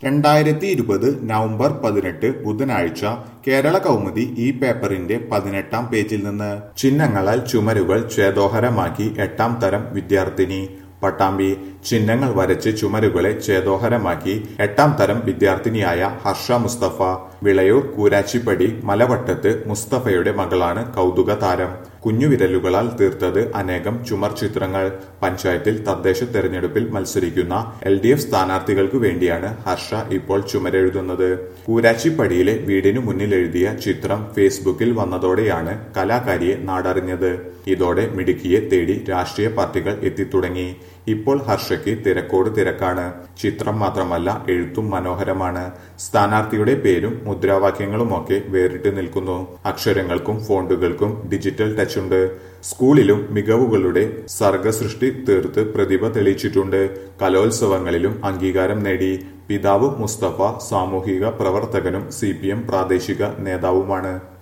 രണ്ടായിരത്തി ഇരുപത് നവംബർ പതിനെട്ട് ബുധനാഴ്ച കേരള കൗമുദി ഈ പേപ്പറിന്റെ പതിനെട്ടാം പേജിൽ നിന്ന് ചിഹ്നങ്ങളാൽ ചുമരുകൾ ചേതോഹരമാക്കി എട്ടാം തരം വിദ്യാർത്ഥിനി പട്ടാമ്പി ചിഹ്നങ്ങൾ വരച്ച് ചുമരുകളെ ചേതോഹരമാക്കി എട്ടാം തരം വിദ്യാർത്ഥിനിയായ ഹർഷ മുസ്തഫ വിളയൂർ കൂരാച്ചിപ്പടി മലവട്ടത്ത് മുസ്തഫയുടെ മകളാണ് കൗതുക താരം കുഞ്ഞുവിരലുകളാൽ തീർത്തത് അനേകം ചുമർ ചിത്രങ്ങൾ പഞ്ചായത്തിൽ തദ്ദേശ തെരഞ്ഞെടുപ്പിൽ മത്സരിക്കുന്ന എൽ ഡി എഫ് സ്ഥാനാർത്ഥികൾക്ക് വേണ്ടിയാണ് ഹർഷ ഇപ്പോൾ ചുമരെഴുതുന്നത് കൂരാച്ചിപ്പടിയിലെ വീടിനു മുന്നിൽ എഴുതിയ ചിത്രം ഫേസ്ബുക്കിൽ വന്നതോടെയാണ് കലാകാരിയെ നാടറിഞ്ഞത് ഇതോടെ മിടുക്കിയെ തേടി രാഷ്ട്രീയ പാർട്ടികൾ എത്തിത്തുടങ്ങി ഇപ്പോൾ ഹർഷയ്ക്ക് തിരക്കോട് തിരക്കാണ് ചിത്രം മാത്രമല്ല എഴുത്തും മനോഹരമാണ് സ്ഥാനാർത്ഥിയുടെ പേരും മുദ്രാവാക്യങ്ങളുമൊക്കെ വേറിട്ട് നിൽക്കുന്നു അക്ഷരങ്ങൾക്കും ഫോണ്ടുകൾക്കും ഡിജിറ്റൽ ടച്ച് ഉണ്ട് സ്കൂളിലും മികവുകളുടെ സർഗസൃഷ്ടി തീർത്ത് പ്രതിഭ തെളിയിച്ചിട്ടുണ്ട് കലോത്സവങ്ങളിലും അംഗീകാരം നേടി പിതാവ് മുസ്തഫ സാമൂഹിക പ്രവർത്തകനും സി പ്രാദേശിക നേതാവുമാണ്